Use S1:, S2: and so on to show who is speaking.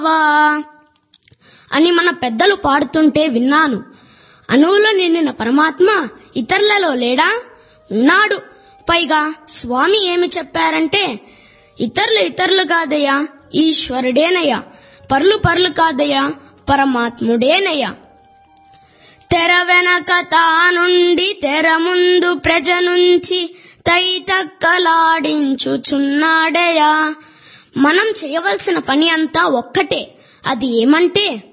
S1: వా అని మన పెద్దలు పాడుతుంటే విన్నాను అణువులో నిండిన పరమాత్మ ఇతరులలో లేడా ఉన్నాడు పైగా స్వామి ఏమి చెప్పారంటే ఇతరులు ఇతరులు కాదయ్యా ఈశ్వరుడేనయ్యా పరులు పరులు కాదయ్యా పరమాత్ముడేనయ్యా తెర వెనక తానుండి తెర ముందు ప్రజ నుంచి తైతక్కలాడించుచున్నాడయా మనం చేయవలసిన పని అంతా ఒక్కటే అది ఏమంటే